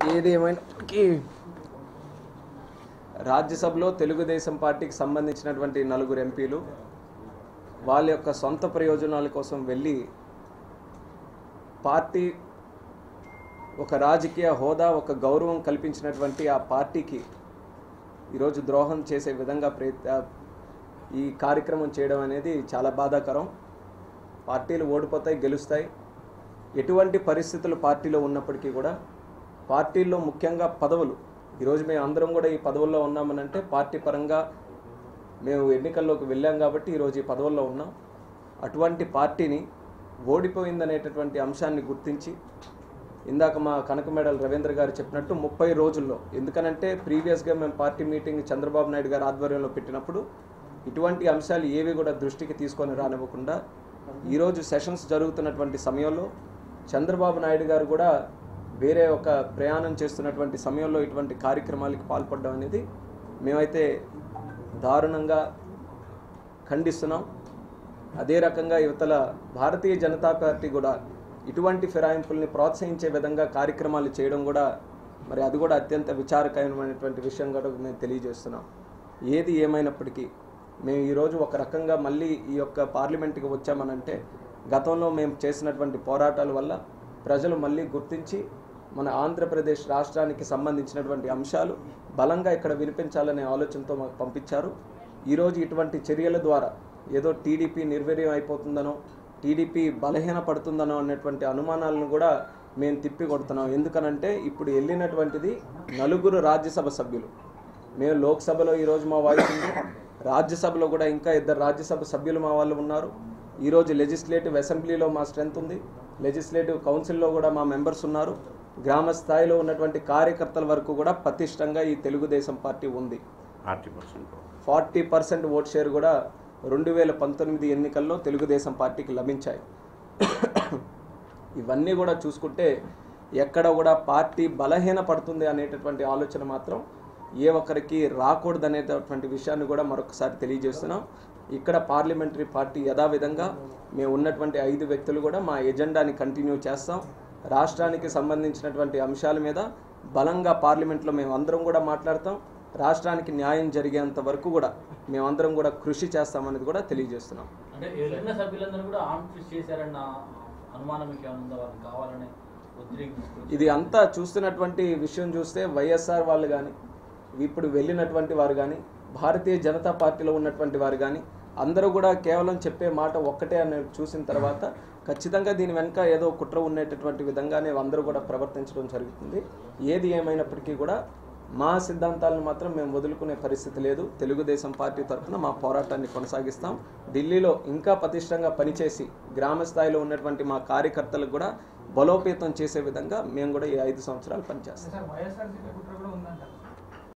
ఏది ఏమైనప్పటికీ రాజ్యసభలో తెలుగుదేశం పార్టీకి సంబంధించినటువంటి నలుగురు ఎంపీలు వాళ్ళ యొక్క సొంత ప్రయోజనాల కోసం వెళ్ళి పార్టీ ఒక రాజకీయ హోదా ఒక గౌరవం కల్పించినటువంటి ఆ పార్టీకి ఈరోజు ద్రోహం చేసే విధంగా ప్రయత్ ఈ కార్యక్రమం చేయడం అనేది చాలా బాధాకరం పార్టీలు ఓడిపోతాయి గెలుస్తాయి ఎటువంటి పరిస్థితులు పార్టీలో ఉన్నప్పటికీ కూడా పార్టీల్లో ముఖ్యంగా పదవులు ఈరోజు మేము అందరం కూడా ఈ పదవుల్లో ఉన్నామనంటే పార్టీ పరంగా మేము ఎన్నికల్లోకి వెళ్ళాం కాబట్టి ఈరోజు ఈ పదవుల్లో ఉన్నాం అటువంటి పార్టీని ఓడిపోయిందనేటటువంటి అంశాన్ని గుర్తించి ఇందాక మా కనకమేడల రవీంద్ర గారు చెప్పినట్టు ముప్పై రోజుల్లో ఎందుకనంటే ప్రీవియస్గా మేము పార్టీ మీటింగ్ చంద్రబాబు నాయుడు గారు ఆధ్వర్యంలో పెట్టినప్పుడు ఇటువంటి అంశాలు ఏవి కూడా దృష్టికి తీసుకొని రానివ్వకుండా ఈరోజు సెషన్స్ జరుగుతున్నటువంటి సమయంలో చంద్రబాబు నాయుడు గారు కూడా వేరే ఒక ప్రయాణం చేస్తున్నటువంటి సమయంలో ఇటువంటి కార్యక్రమాలకి పాల్పడడం అనేది మేమైతే దారుణంగా ఖండిస్తున్నాం అదే రకంగా యువతల భారతీయ జనతా పార్టీ కూడా ఇటువంటి ఫిరాయింపుల్ని ప్రోత్సహించే విధంగా కార్యక్రమాలు చేయడం కూడా మరి అది కూడా అత్యంత విచారకరమైనటువంటి విషయం కూడా మేము తెలియజేస్తున్నాం ఏది ఏమైనప్పటికీ మేము ఈరోజు ఒక రకంగా మళ్ళీ ఈ యొక్క పార్లమెంట్కి వచ్చామనంటే గతంలో మేము చేసినటువంటి పోరాటాల వల్ల ప్రజలు మళ్ళీ గుర్తించి మన ఆంధ్రప్రదేశ్ రాష్ట్రానికి సంబంధించినటువంటి అంశాలు బలంగా ఇక్కడ వినిపించాలనే ఆలోచనతో మాకు పంపించారు ఈరోజు ఇటువంటి చర్యల ద్వారా ఏదో టీడీపీ నిర్వీర్యం అయిపోతుందనో టీడీపీ బలహీన పడుతుందనో అన్నటువంటి అనుమానాలను కూడా మేము తిప్పి కొడుతున్నాం ఎందుకనంటే ఇప్పుడు వెళ్ళినటువంటిది నలుగురు రాజ్యసభ సభ్యులు మేము లోక్సభలో ఈరోజు మా వాయిస్ ఉంది రాజ్యసభలో కూడా ఇంకా ఇద్దరు రాజ్యసభ సభ్యులు మా వాళ్ళు ఉన్నారు ఈరోజు లెజిస్లేటివ్ అసెంబ్లీలో మా స్ట్రెంత్ ఉంది లెజిస్లేటివ్ కౌన్సిల్లో కూడా మా మెంబర్స్ ఉన్నారు గ్రామ స్థాయిలో ఉన్నటువంటి కార్యకర్తల వరకు కూడా పటిష్టంగా ఈ తెలుగుదేశం పార్టీ ఉంది forty percent forty percent vote share కూడా రెండు వేల పంతొమ్మిది ఎన్నికల్లో తెలుగుదేశం పార్టీకి లభించాయి ఇవన్నీ కూడా చూసుకుంటే ఎక్కడ కూడా పార్టీ బలహీన పడుతుంది అనేటటువంటి ఆలోచన మాత్రం ఏ ఒక్కరికి రాకూడదు అనేటటువంటి విషయాన్ని కూడా మరొకసారి తెలియజేస్తున్నాం ఇక్కడ పార్లమెంటరీ పార్టీ యథావిధంగా మేము ఉన్నటువంటి ఐదు వ్యక్తులు కూడా మా ఎజెండాని కంటిన్యూ చేస్తాం రాష్ట్రానికి సంబంధించినటువంటి అంశాల మీద బలంగా పార్లమెంట్లో మేము అందరం కూడా మాట్లాడతాం రాష్ట్రానికి న్యాయం జరిగేంత వరకు కూడా మేమందరం కూడా కృషి చేస్తామనేది కూడా తెలియజేస్తున్నాం అంటే వెళ్ళిన సభ్యులందరూ కూడా ఆర్మ్ ట్విస్ట్ చేశారన్న అనుమానం మీకు ఏమైనా ఉందా వాళ్ళకి కావాలని ఒత్తిడి తీసుకొచ్చి ఇది అంతా చూస్తున్నటువంటి విషయం చూస్తే వైఎస్ఆర్ వాళ్ళు కానీ ఇప్పుడు వెళ్ళినటువంటి వారు కానీ భారతీయ జనతా పార్టీలో ఉన్నటువంటి వారు కానీ అందరూ కూడా కేవలం చెప్పే మాట ఒక్కటే అని చూసిన తర్వాత ఖచ్చితంగా దీని వెనుక ఏదో కుట్ర ఉండేటటువంటి విధంగానే అందరూ కూడా ప్రవర్తించడం జరుగుతుంది ఏది ఏమైనప్పటికీ కూడా మా సిద్ధాంతాలను మాత్రం మేము వదులుకునే పరిస్థితి లేదు తెలుగుదేశం పార్టీ తరఫున మా పోరాటాన్ని కొనసాగిస్తాం ఢిల్లీలో ఇంకా పటిష్టంగా పనిచేసి గ్రామ స్థాయిలో ఉన్నటువంటి మా కార్యకర్తలకు కూడా బలోపేతం చేసే విధంగా మేము కూడా ఈ ఐదు సంవత్సరాలు పనిచేస్తాం సార్ వైఎస్ఆర్సీపీ కుట్ర కూడా ఉందంటారు